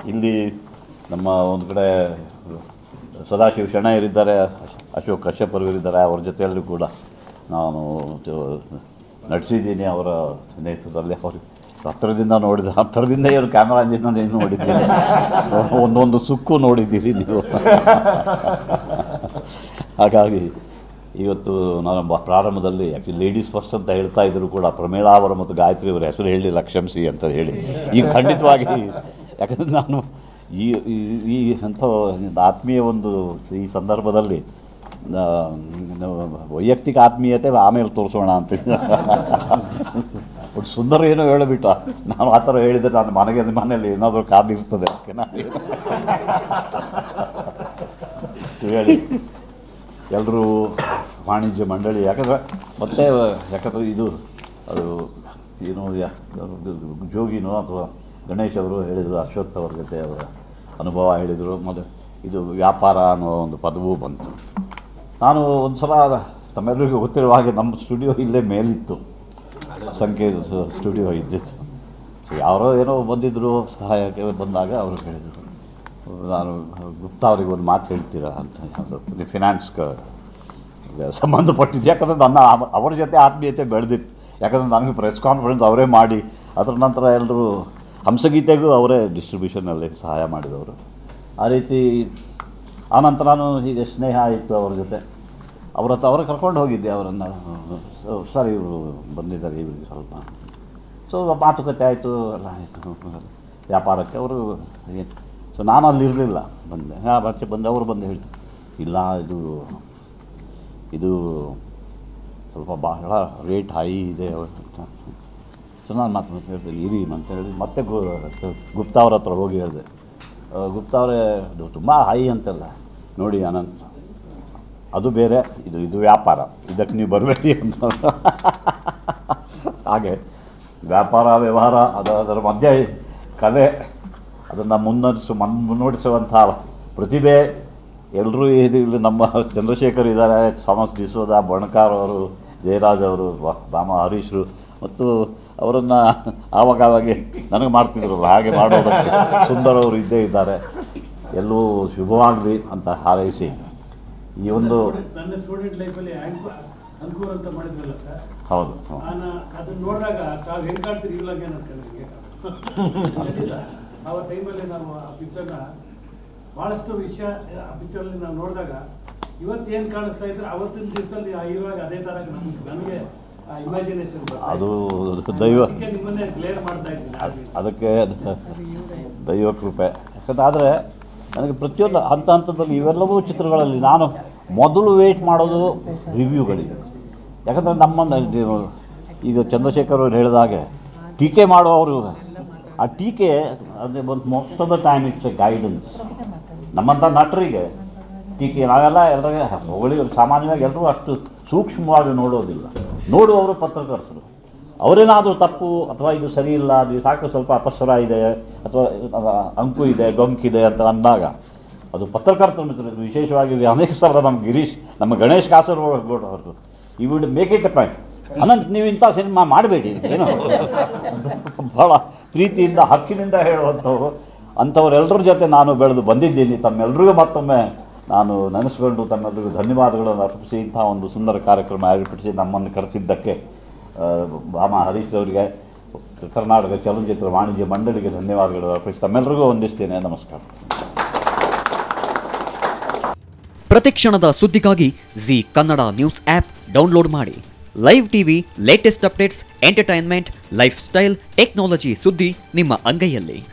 ಇಲ್ಲಿ ನಮ್ಮ ಒಂದು ಕಡೆ ಸದಾಶಿವ ಶೆಣೈಯರಿದ್ದಾರೆ ಅಶೋಕ್ ಕಶ್ಯಪರ್ವರಿದ್ದಾರೆ ಅವ್ರ ಜೊತೆಯಲ್ಲೂ ಕೂಡ ನಾನು ಜೊ- ನಟಿಸಿದ್ದೀನಿ ಅವರ ನೇತೃತ್ವದಲ್ಲಿ ಅವ್ರಿಗೆ ಹತ್ತಿರದಿಂದ ನೋಡಿದ ಹತ್ತಿರದಿಂದ ಏನು ಕ್ಯಾಮ್ರಾದಿಂದ ನೀನು ನೋಡಿದ್ದೀನಿ ಒಂದೊಂದು ಸುಕ್ಕು ನೋಡಿದ್ದೀರಿ ನೀವು ಹಾಗಾಗಿ ಇವತ್ತು ನಾನು ಬ- ಪ್ರಾರಂಭದಲ್ಲಿ ಯಾಕೆ ಲೇಡೀಸ್ ಫಸ್ಟ್ ಅಂತ ಹೇಳ್ತಾ ಇದ್ರು ಕೂಡ ಪ್ರಮೀಳಾ ಅವರ ಮತ್ತು ಗಾಯತ್ರಿ ಅವರ ಹೆಸರು ಹೇಳಲಿಲ್ಲ ಕ್ಷಮಿಸಿ ಅಂತ ಹೇಳಿ ಈಗ ಖಂಡಿತವಾಗಿ ಯಾಕಂದರೆ ನಾನು ಈ ಈ- ಈ ಅಂಥ ಆತ್ಮೀಯ ಒಂದು ಈ ಸಂದರ್ಭದಲ್ಲಿ ಆ, ನಾವು ವೈಯಕ್ತಿಕ ಆತ್ಮೀಯತೆ ಆಮೇಲೆ ತೋರಿಸೋಣ ಅಂತ ಒಟ್ಟು ಸುಂದರ ಏನೋ ಹೇಳಿಬಿಟ್ಟ ನಾನು ಆ ಥರ ಹೇಳಿದರೆ ನಾನು ಮನೆಗೆ ಮನೇಲಿ ಏನಾದರೂ ಕಾದಿರ್ತದೆ ಅದಕ್ಕೆ ನಾನು ಏನು- ಹೇಳಿ ಎಲ್ಲರೂ ವಾಣಿಜ್ಯ ಮಂಡಳಿ ಯಾಕಂದರೆ ಮತ್ತೆ ಯಾಕಂದರೆ ಇದು ಅದು ಏನು ಯಾ- ಅದು ಜೋಗಿನೋ ಅಥವಾ ಗಣೇಶ್ ಅವರು ಹೇಳಿದರು ಅಶ್ವತ್ಥ ಅವ್ರ ಜೊತೆ ಅವರ ಅನುಭವ ಹೇಳಿದರು ಮತ್ತು ಇದು ವ್ಯಾಪಾರ ಅನ್ನೋ ಒಂದು ಪದವೂ ಬಂತು ನಾನು ಒಂದು ಸಲ ತಮ್ಮೆಲ್ಲರಿಗೂ ಗೊತ್ತಿರುವ ಹಾಗೆ ನಮ್ಮ ಸ್ಟುಡಿಯೋ ಇಲ್ಲೇ ಮೇಲಿತ್ತು ಸಂಖ್ಯೆ ಸ್ಟುಡಿಯೋ ಇದ್ದಿತ್ತು ಸೊ ಯಾರೋ ಏನೋ ಬಂದಿದ್ದರು ಸಹಾಯಕ್ಕೆ ಬಂದಾಗ ಅವರು ಹೇಳಿದರು ನಾನು ಗುಪ್ತಾ ಅವ್ರಿಗೆ ಒಂದು ಮಾತು ಹೇಳ್ತೀರಾ ಅಂತ ಅದು ಫಿನಾನ್ಸ್ ಸಂಬಂಧಪಟ್ಟಿದ್ದು ಯಾಕಂದರೆ ನನ್ನ ಅವ- ಅವ್ರ ಜೊತೆ ಆತ್ಮೀಯತೆ ಬೆಳೆದಿತ್ತು ಯಾಕಂದರೆ ನನಗೆ ಪ್ರೆಸ್ ಕಾನ್ಫರೆನ್ಸ್ ಅವರೇ ಮಾಡಿ ಅದರ ನಂತರ ಎಲ್ಲರೂ ಹಂಸಗೀತೆಗೂ ಅವರೇ ಡಿಸ್ಟ್ರಿಬ್ಯೂಷನಲ್ಲಿ ಸಹಾಯ ಮಾಡಿದವರು ಆ ರೀತಿ ಆನಂತರ ನಾನು ಹೀಗೆ ಸ್ನೇಹ ಆಯಿತು ಅವ್ರ ಜೊತೆ ಅವ್ರ ಹತ್ರ ಅವ್ರ ಕರ್ಕೊಂಡು ಹೋಗಿದ್ದೆ ಅವರನ್ನು ಸರ್ ಇವರು ಬಂದಿದ್ದಾರೆ ಇವರಿಗೆ ಸ್ವಲ್ಪ ಸೊ ಮಾತುಕತೆ ಆಯಿತು ಎಲ್ಲ ಆಯಿತು ವ್ಯಾಪಾರಕ್ಕೆ ಅವರು ಸೊ ನಾನು ಅಲ್ಲಿ ಇರಲಿಲ್ಲ ಬಂದೆ ಹಾಂ ಬಚ್ಚೆ ಬಂದೆ ಅವರು ಬಂದು ಹೇಳಿ ಇಲ್ಲ ಇದು ಇದು ಸ್ವಲ್ಪ ಬಹಳ ರೇಟ್ ಹೈ ಇದೆ ಸೊ ನಾನು ಮತ್ತೆ ಮತ್ತೆ ಹೇಳ್ತೀನಿ ಇರಿ ಅಂತ ಹೇಳಿ ಮತ್ತೆ ಗು ಗುಪ್ತಾ ಅವ್ರ ಹತ್ರ ಹೋಗಿ ಹೇಳಿದೆ ಆ, ಗುಪ್ತಾ ಅವರೇ ಇದು ತುಂಬ ಹೈ ಅಂತಲ್ಲ ನೋಡಿ ಅನಂತ್ ಅದು ಬೇರೆ ಇದು ಇದು ವ್ಯಾಪಾರ ಇದಕ್ಕೆ ನೀವು ಬರಬೇಡಿ ಅಂತ ಹಾಗೆ ವ್ಯಾಪಾರ ವ್ಯವಹಾರ ಅದು ಅದರ ಮಧ್ಯೆ ಕಲೆ ಅದನ್ನು ಮುನ್ನಡೆಸು ಮನ್ ಮುನ್ನಡೆಸುವಂಥ ಪ್ರತಿಭೆ ಎಲ್ಲರೂ ಇದು ಇಲ್ಲಿ ನಮ್ಮ ಚಂದ್ರಶೇಖರ್ ಇದ್ದಾರೆ ಥಾಮಸ್ ಡಿಸೋದ ಬಣಕಾರ್ ಅವರು ಜಯರಾಜ್ ಅವರು ವ- ಬಾಮ ಹರೀಶ್ರು ಮತ್ತು ಅವರನ್ನು ಆವಾಗ ಆವಾಗೆ ನನಗೆ ಮಾಡ್ತಿದ್ರಲ್ಲ ಹಾಗೆ ಮಾಡೋದಕ್ಕೆ ಸುಂದರ್ ಅವರು ಇದ್ದೇ ಇದ್ದಾರೆ ಎಲ್ಲೂ ಶುಭವಾಗಲಿ ಅಂತ ಹಾರೈಸಿ ಈ ಒಂದು ನನ್ನ ಸ್ಟೂಡೆಂಟ್ ಲೈಫಲ್ಲಿ ಅನುಕೂಲ ಅಂತ ಮಾಡಿದ್ರಲ್ಲ ಸರ್ ಹೌದು ಹೌದು. ನಾನು ಅದನ್ನ ನೋಡಿದಾಗ ತಾವು ಹೆಂಗ್ ಕಾಡ್ತೀರಿ ಇವಾಗ ಅನ್ಕೊಂಡ್ರೆ ಆ ಟೈಮಲ್ಲಿ ನಾವು ಆ ಪಿಕ್ಚರ್ನ ಬಹಳಷ್ಟು ವಿಷಯ ಆ ಪಿಕ್ಚರಲ್ಲಿ ನಾವು ನೋಡಿದಾಗ ಇವತ್ತೇನು ಕಾಣಿಸ್ತಾ ಇದ್ರೆ ಅವತ್ತಿನ ದಿವಸದಲ್ಲಿ ಆ ಇವಾಗ ಅದೇ ತರ ನಮ್ಗೆ ನನಗೆ ಇಮ್ಯಾಜಿನೇಷನ್ ಅದು ದೈವ ನಿಮ್ಮನ್ನೇ ಕ್ಲಿಯರ್ ಮಾಡ್ತಾ ಇದ್ದೀನಿ ಆಗ್ಲಿ. ಅದಕ್ಕೆ ಅದು ದೈವ ಕೃಪೆ ಯಾಕಂದ್ರೆ ಆದರೆ ನನಗೆ ಪ್ರತಿಯೊಂದು ಹಂತ ಹಂತದಲ್ಲಿ ಇವೆಲ್ಲವೂ ಚಿತ್ರಗಳಲ್ಲಿ ನಾನು ಮೊದಲು ವೇಟ್ ಮಾಡೋದು ರಿವ್ಯೂಗಳಿಗೆ ಯಾಕಂದರೆ ನಮ್ಮನ್ನು ಈಗ ಚಂದ್ರಶೇಖರ್ ಅವ್ರು ಹೇಳಿದ ಹಾಗೆ ಟೀಕೆ ಮಾಡುವವರು ಆ ಟೀಕೆ ಅದೇ ಒಂದು most of the time it's a guidance ನಮ್ಮಂಥ ನಟರಿಗೆ ಟೀಕೆ ನಾವೆಲ್ಲ ಎಲ್ಲರಿಗೆ ಹೊಗಳಿ ಸಾಮಾನ್ಯವಾಗಿ ಎಲ್ಲರೂ ಅಷ್ಟು ಸೂಕ್ಷ್ಮವಾಗಿ ನೋಡೋದಿಲ್ಲ ನೋಡುವವರು ಪತ್ರಕರ್ತರು ಅವರೇನಾದರೂ ತಪ್ಪು ಅಥವಾ ಇದು ಸರಿ ಇಲ್ಲ ಅದು ಸಾಕು ಸ್ವಲ್ಪ ಅಪಸ್ವರ ಇದೆ ಅಥವಾ ಅಂಕು ಇದೆ ಡೊಂಕಿದೆ ಅಂತ ಅಂದಾಗ ಅದು ಪತ್ರಕರ್ತರ ಮಿತ್ರರು ವಿಶೇಷವಾಗಿ ಅನೇಕ ಸಲ ನಮ್ಮ ಗಿರೀಶ್ ನಮ್ಮ ಗಣೇಶ್ ಕಾಸರಗೋಡು ಅವರು ಈ would make it a point Ananth ನೀವು ಇಂಥ ಸಿನಿಮಾ ಮಾಡಬೇಡಿ ಏನೋ ಭಾಳ ಪ್ರೀತಿಯಿಂದ ಹಕ್ಕಿನಿಂದ ಹೇಳುವಂಥವ್ರು ಅಂಥವರೆಲ್ಲರ ಜೊತೆ ನಾನು ಬೆಳೆದು ಬಂದಿದ್ದೀನಿ ತಮ್ಮೆಲ್ಲರಿಗೂ ಮತ್ತೊಮ್ಮೆ ನಾನು ನೆನೆಸ್ಕೊಂಡು ತಮ್ಮೆಲ್ಲರಿಗೂ ಧನ್ಯವಾದಗಳನ್ನು ಅರ್ಪಿಸಿ ಇಂಥ ಒಂದು ಸುಂದರ ಕಾರ್ಯಕ್ರಮ ಏರ್ಪಡಿಸಿ ನಮ್ಮನ್ನು ಕರೆಸಿದ್ದಕ್ಕೆ ಆ, ಭಾಮ ಹರೀಶ್ ಅವರಿಗೆ ಕರ್ನಾಟಕ ಚಲನಚಿತ್ರ ವಾಣಿಜ್ಯ ಮಂಡಳಿಗೆ ಧನ್ಯವಾದಗಳು ಅರ್ಪಿಸಿ ತಮ್ಮೆಲ್ಲರಿಗೂ ವಂದಿಸ್ತೇನೆ ನಮಸ್ಕಾರ ಪ್ರತಿಕ್ಷಣದ ಸುದ್ದಿಗಾಗಿ Zee Kannada news app download ಮಾಡಿ live TV latest updates entertainment lifestyle technology ಸುದ್ದಿ ನಿಮ್ಮ ಅಂಗೈಯಲ್ಲಿ